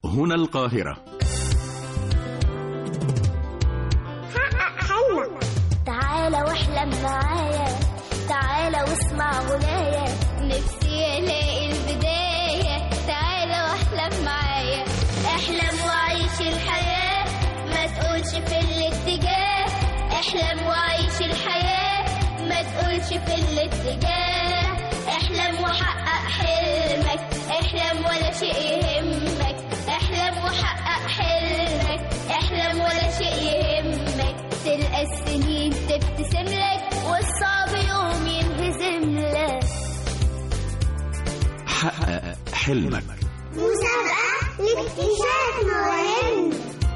هنا القاهرة حقق حلمك تعالى واحلم معايا تعالى واسمع غنايا نفسي الاقي البداية تعالى واحلم معايا احلم وعيش الحياة ما تقولش في الاتجاه احلم وعيش الحياة ما تقولش في الاتجاه احلم وحقق حلمك احلم ولا شيء يهمك احلم وحقق حلمك احلم ولا شيء يهمك تلقى السنين تبتسم لك والصعب يوم ينهزم لك حقق حلمك مسابقة لاكتشاف مواهب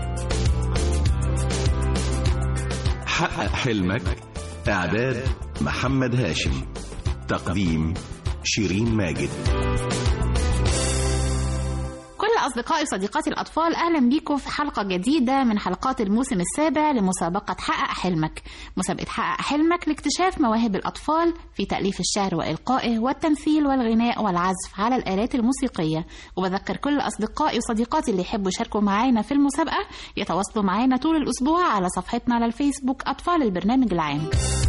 حقق حلمك إعداد محمد هاشم تقديم شيرين ماجد كل أصدقائي وصديقاتي الأطفال أهلا بيكم في حلقة جديدة من حلقات الموسم السابع لمسابقة حقق حلمك مسابقة حقق حلمك لاكتشاف مواهب الأطفال في تأليف الشعر وإلقائه والتمثيل والغناء والعزف على الآلات الموسيقية وبذكر كل أصدقائي وصديقاتي اللي يحبوا يشاركوا معانا في المسابقة يتواصلوا معانا طول الأسبوع على صفحتنا على الفيسبوك أطفال البرنامج العام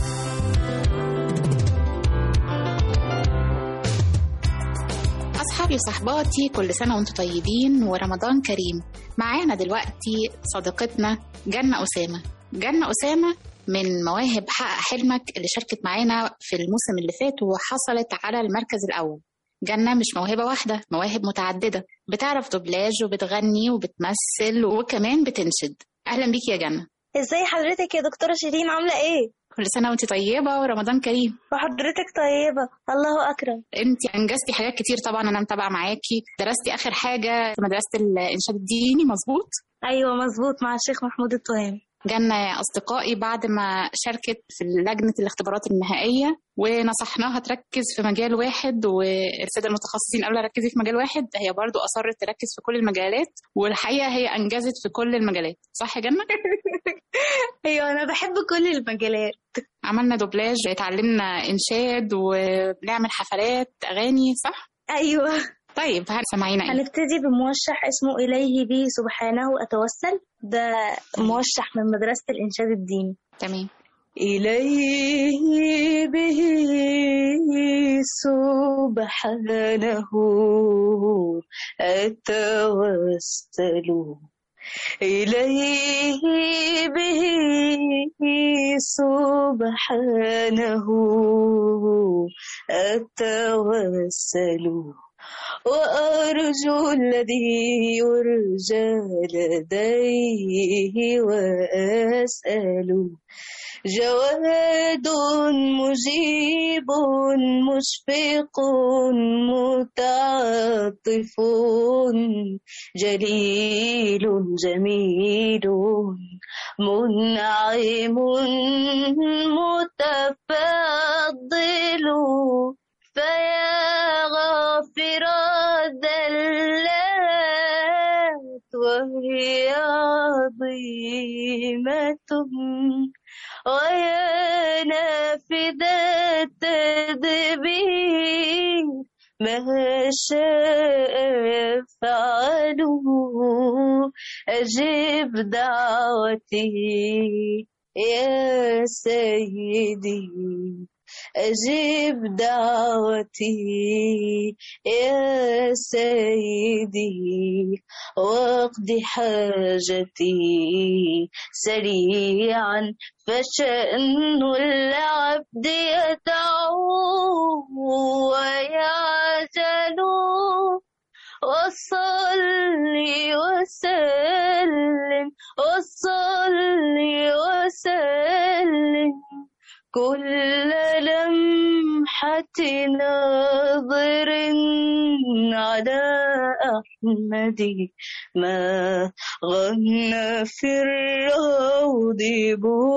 أصحابي وصحباتي كل سنة وانتم طيبين ورمضان كريم معانا دلوقتي صديقتنا جنة أسامة جنة أسامة من مواهب حقق حلمك اللي شاركت معانا في الموسم اللي فات وحصلت على المركز الأول جنة مش موهبة واحدة مواهب متعددة بتعرف دوبلاج وبتغني وبتمثل وكمان بتنشد أهلا بيكي يا جنة ازاي حضرتك يا دكتورة شيرين عاملة ايه؟ كل سنة وانت طيبة ورمضان كريم وحضرتك طيبة الله أكرم انت انجزتي حاجات كتير طبعا انا متابعة معاكي درستي اخر حاجة في مدرسة الانشاد الديني مظبوط أيوة مظبوط مع الشيخ محمود التهامي جنة يا أصدقائي بعد ما شاركت في لجنة الاختبارات النهائية ونصحناها تركز في مجال واحد والسادة المتخصصين قالوا لها ركزي في مجال واحد هي برضو أصرت تركز في كل المجالات والحقيقة هي أنجزت في كل المجالات صح يا جنة؟ أيوة أنا بحب كل المجالات عملنا دوبلاج اتعلمنا إنشاد وبنعمل حفلات أغاني صح؟ أيوة طيب سمعينا إيه؟ هنبتدي بموشح اسمه إليه به سبحانه أتوسل ده موشح من مدرسة الإنشاد الديني تمام إليه به سبحانه أتوسل إليه به سبحانه أتوسل وأرجو الذي يرجى لديه وأسأل جواد مجيب مشفق متعاطف جليل جميل منعم متفضل فيا غافر الذلات وهي عظيمة ويا نافذ التدبير ما شاء يفعله أجب دعوتي يا سيدي أجب دعوتي يا سيدي واقض حاجتي سريعا فشأن العبد يدعو ويعجل وصلي وسلم وصلي وسلم كل لمحة ناظر على أحمد ما غنى في الروض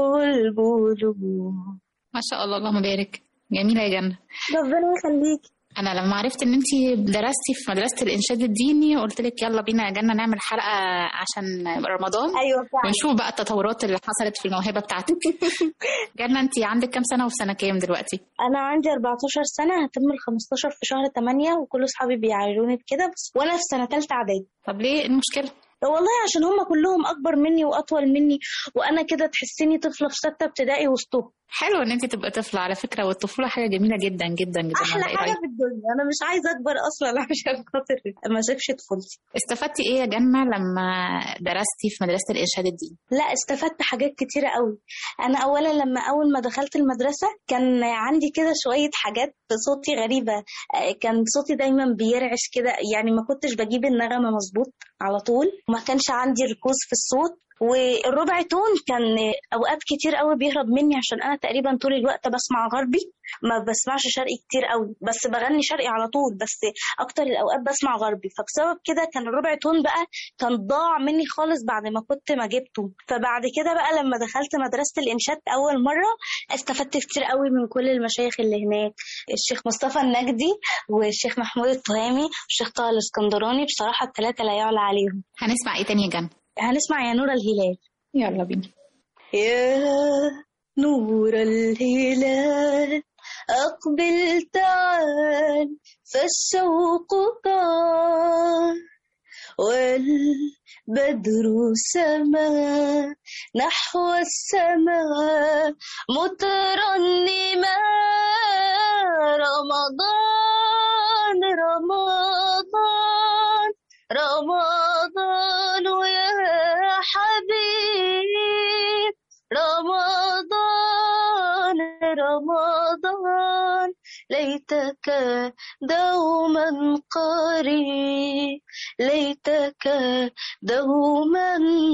بلبل ما شاء الله اللهم بارك جميلة يا جنة ربنا يخليك انا لما عرفت ان انت درستي في مدرسه الانشاد الديني قلت لك يلا بينا يا جنه نعمل حلقه عشان رمضان ايوه فعلا ونشوف بقى التطورات اللي حصلت في الموهبه بتاعتك جنه انت عندك كام سنه وفي سنه كام دلوقتي انا عندي 14 سنه هتم ال 15 في شهر 8 وكل اصحابي بيعايروني بكده بس وانا في سنه ثالثه اعدادي طب ليه المشكله والله عشان هم كلهم اكبر مني واطول مني وانا كده تحسيني طفله في سته ابتدائي وسطهم حلو ان انت تبقى طفله على فكره والطفوله حاجه جميله جدا جدا جدا احلى ولا إيه حاجه رأيك؟ في الدنيا انا مش عايزه اكبر اصلا عشان خاطر ما اسيبش طفولتي استفدتي ايه يا جنه لما درستي في مدرسه الارشاد الديني لا استفدت حاجات كتيرة قوي أنا أولا لما أول ما دخلت المدرسة كان عندي كده شوية حاجات في صوتي غريبة آه، كان صوتي دايما بيرعش كده يعني ما كنتش بجيب النغمة مظبوط على طول ما كانش عندي ركوز في الصوت والربع تون كان اوقات كتير قوي بيهرب مني عشان انا تقريبا طول الوقت بسمع غربي ما بسمعش شرقي كتير قوي بس بغني شرقي على طول بس اكتر الاوقات بسمع غربي فبسبب كده كان الربع تون بقى كان ضاع مني خالص بعد ما كنت ما جبته فبعد كده بقى لما دخلت مدرسة الإنشاد أول مرة استفدت كتير قوي من كل المشايخ اللي هناك الشيخ مصطفى النجدي والشيخ محمود التهامي والشيخ طه الاسكندراني بصراحة الثلاثة لا يعلى عليهم هنسمع ايه تاني يا جنه هنسمع يا نور الهلال يلا بينا يا نور الهلال أقبل تعال فالشوق طال والبدر سما نحو السماء مترنما رمضان رمضان رمضان يا حبيب رمضان رمضان ليتك دوما قريب ليتك دوما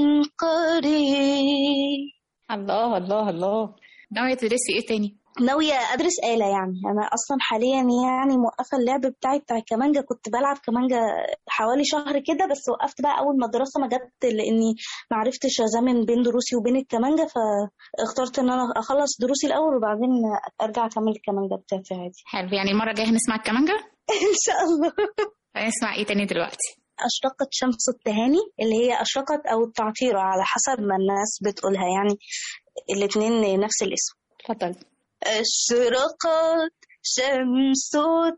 قريب الله الله الله ناويه تدرسي ايه تاني ناوية أدرس آلة يعني أنا أصلا حاليا يعني موقفة اللعب بتاعي بتاع الكمانجا كنت بلعب كمانجا حوالي شهر كده بس وقفت بقى أول ما الدراسة ما جت لأني ما عرفتش أزامن بين دروسي وبين الكمانجا فاخترت إن أنا أخلص دروسي الأول وبعدين أرجع أكمل الكمانجا بتاعتي عادي حلو يعني المره الجايه هنسمع الكمانجا إن شاء الله هنسمع ايه تاني دلوقتي أشرقت شمس التهاني اللي هي أشرقت أو التعطيرة على حسب ما الناس بتقولها يعني الاتنين نفس الاسم اتفضلي أشرقت شمس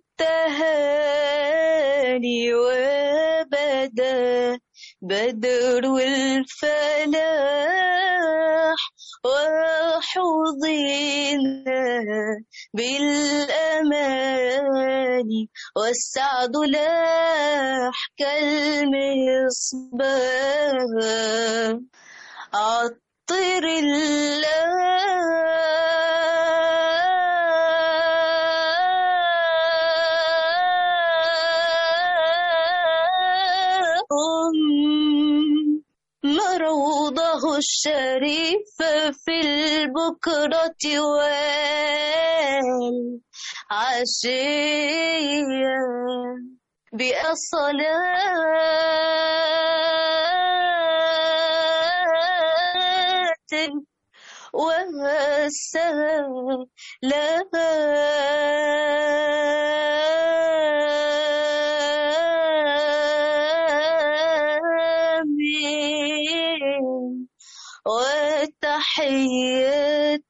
التهاني وبدا بدر الفلاح وحظينا بالأمان والسعد لاح كالمصباح عطر الله مروضه الشريف في البكرة والعشية بأصلاة والسلام وتحية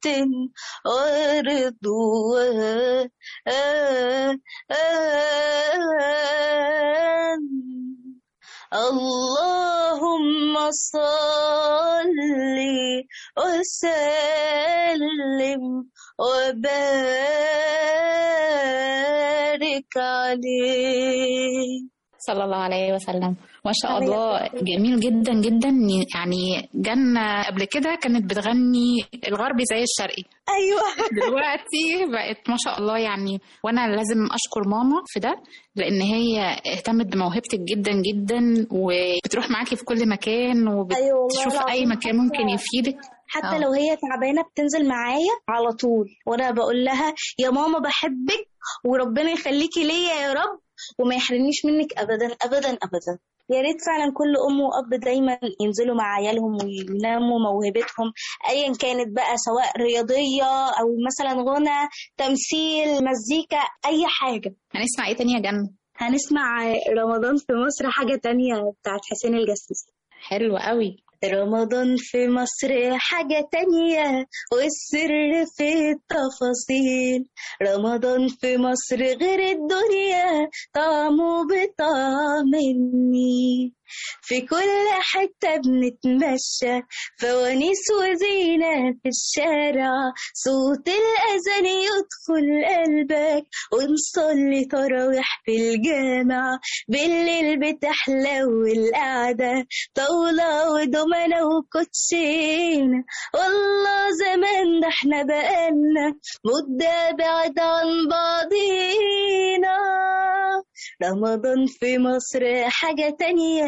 ورضوان اللهم صل وسلم وبارك عليه صلى الله عليه وسلم ما شاء عليه الله جميل جدا جدا يعني جنة قبل كده كانت بتغني الغربي زي الشرقي ايوه دلوقتي بقت ما شاء الله يعني وانا لازم اشكر ماما في ده لان هي اهتمت بموهبتك جدا جدا وبتروح معاكي في كل مكان أيوة والله وبتشوف اي العظيم. مكان ممكن يفيدك حتى آه. لو هي تعبانه بتنزل معايا على طول وانا بقول لها يا ماما بحبك وربنا يخليكي ليا يا رب وما يحرمنيش منك ابدا ابدا ابدا يا ريت فعلا كل ام واب دايما ينزلوا مع عيالهم وينموا موهبتهم ايا كانت بقى سواء رياضيه او مثلا غنى تمثيل مزيكا اي حاجه هنسمع ايه تاني يا جنة هنسمع رمضان في مصر حاجه تانية بتاعت حسين الجسيس حلو قوي رمضان في مصر حاجة تانية والسر في التفاصيل رمضان في مصر غير الدنيا طعمه بطعم النيل في كل حتة بنتمشى فوانيس وزينة في الشارع صوت الأذان يدخل قلبك ونصلي تراويح في الجامع بالليل بتحلو القعدة طاولة ودومنة وكوتشينة والله زمان ده احنا بقالنا مدة بعد عن بعضينا رمضان في مصر حاجة تانية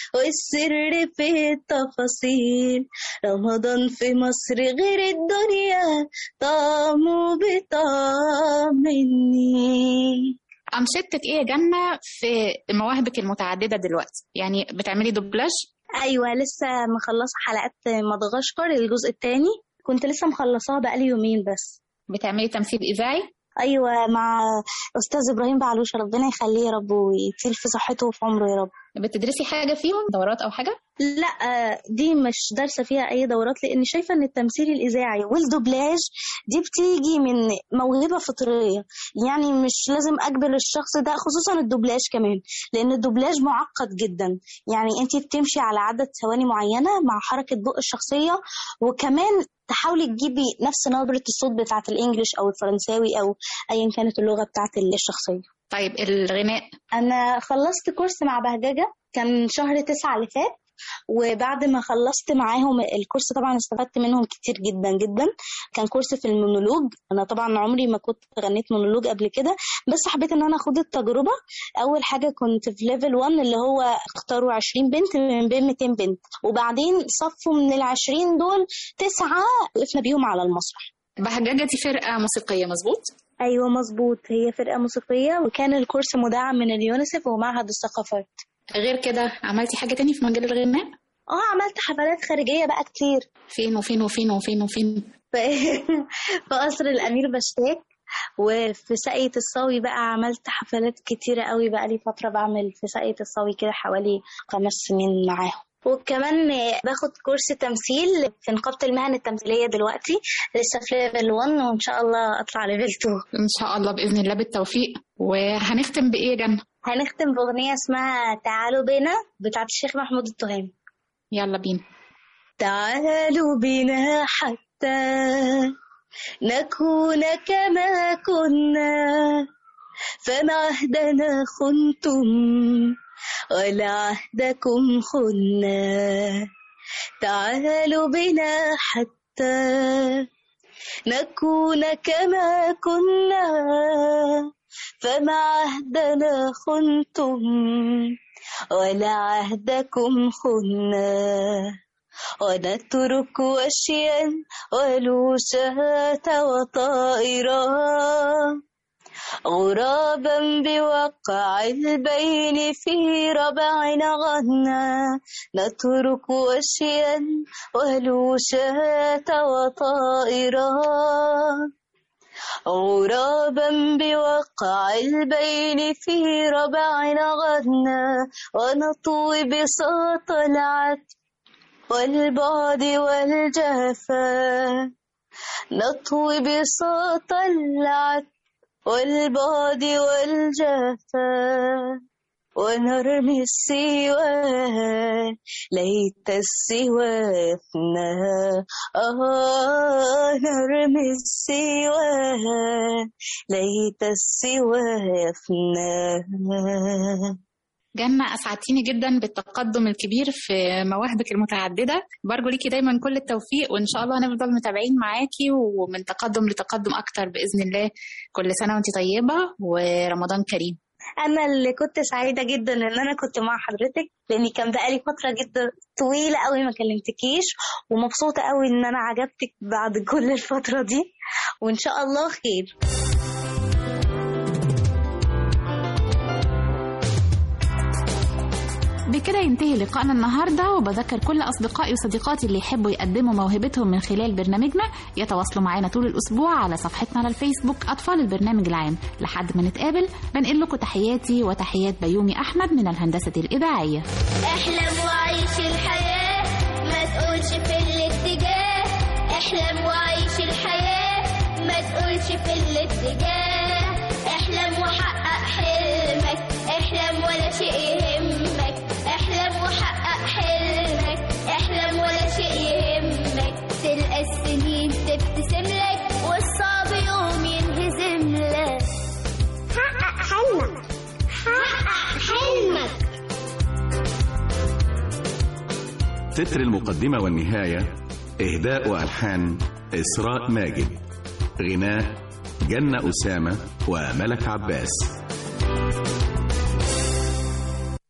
والسر في التفاصيل رمضان في مصر غير الدنيا طعمه بطعم النيل أنشطتك إيه يا جنة في مواهبك المتعددة دلوقتي يعني بتعملي دوبلاج ايوه لسه مخلصه حلقات مدغشقر الجزء الثاني كنت لسه مخلصاها بقالي يومين بس بتعملي تمثيل إذاعي ايوه مع استاذ ابراهيم بعلوش ربنا يخليه يا رب ويطيل في صحته وفي عمره يا رب بتدرسي حاجة فيهم دورات أو حاجة لا دي مش دارسه فيها اي دورات لان شايفه ان التمثيل الاذاعي والدوبلاج دي بتيجي من موهبه فطريه يعني مش لازم اجبر الشخص ده خصوصا الدوبلاج كمان لان الدوبلاج معقد جدا يعني انت بتمشي على عدد ثواني معينه مع حركه بق الشخصيه وكمان تحاولي تجيبي نفس نبره الصوت بتاعه الانجليش او الفرنساوي او ايا كانت اللغه بتاعه الشخصيه طيب الغناء انا خلصت كورس مع بهججه كان شهر تسعة اللي فات وبعد ما خلصت معاهم الكورس طبعا استفدت منهم كتير جدا جدا كان كورس في المونولوج انا طبعا عمري ما كنت غنيت مونولوج قبل كده بس حبيت ان انا اخد التجربه اول حاجه كنت في ليفل 1 اللي هو اختاروا 20 بنت من بين 200 بنت وبعدين صفوا من ال 20 دول تسعه وقفنا بيهم على المسرح بهججة دي فرقة موسيقية مظبوط ايوه مظبوط هي فرقه موسيقيه وكان الكورس مدعم من اليونيسف ومعهد الثقافات غير كده عملتي حاجة تاني في مجال الغناء اه عملت حفلات خارجيه بقى كتير فين وفين وفين وفين وفين في في قصر الامير بشتاك وفي ساقية الصاوي بقى عملت حفلات كتيرة قوي بقى لي فترة بعمل في ساقية الصاوي كده حوالي خمس سنين معاهم وكمان باخد كورس تمثيل في نقابة المهن التمثيلية دلوقتي لسه في ليفل 1 وإن شاء الله أطلع ليفل 2 إن شاء الله بإذن الله بالتوفيق وهنختم بإيه يا جنة هنختم بأغنية اسمها تعالوا بينا بتاعت الشيخ محمود التهامي يلا بينا تعالوا بنا حتى نكون كما كنا فما عهدنا خنتم ولا عهدكم خنا تعالوا بنا حتى نكون كما كنا فما عهدنا خنتم ولا عهدكم خنا ونترك وشيا ولوشة وطائرا غرابا بوقع البين في ربعنا غنى نترك وشيا ولوشة وطائرا غرابا بوقع البين في ربعنا غنى ونطوي بساط العتب والبعد والجفا نطوي بساط العتب والبعد والجفا ونرمي السوى ليت السوى يفنى آه نرمي السوى ليت السوى يفنى جنة أسعدتيني جدا بالتقدم الكبير في مواهبك المتعددة برجو ليكي دايما كل التوفيق وإن شاء الله هنفضل متابعين معاكي ومن تقدم لتقدم أكتر بإذن الله كل سنة وأنت طيبة ورمضان كريم انا اللي كنت سعيده جدا ان انا كنت مع حضرتك لاني كان بقالي فتره جدا طويله قوي ما كلمتكيش ومبسوطه قوي ان انا عجبتك بعد كل الفتره دي وان شاء الله خير وبكده ينتهي لقائنا النهارده وبذكر كل اصدقائي وصديقاتي اللي يحبوا يقدموا موهبتهم من خلال برنامجنا يتواصلوا معانا طول الاسبوع على صفحتنا على الفيسبوك اطفال البرنامج العام لحد ما نتقابل بنقل لكم تحياتي وتحيات بيومي احمد من الهندسه الاذاعيه احلم وعيش الحياة ما تقولش في الاتجاه احلم وعيش الحياة ما تقولش في الاتجاه احلم وحقق حلمك احلم ولا شيء يهمك احلم وحقق حلمك احلم ولا شيء يهمك تلقى السنين تبتسم لك والصعب يوم ينهزم لك حقق حلمك حقق حلمك تتر المقدمة والنهاية إهداء وألحان إسراء ماجد غناء جنة أسامة وملك عباس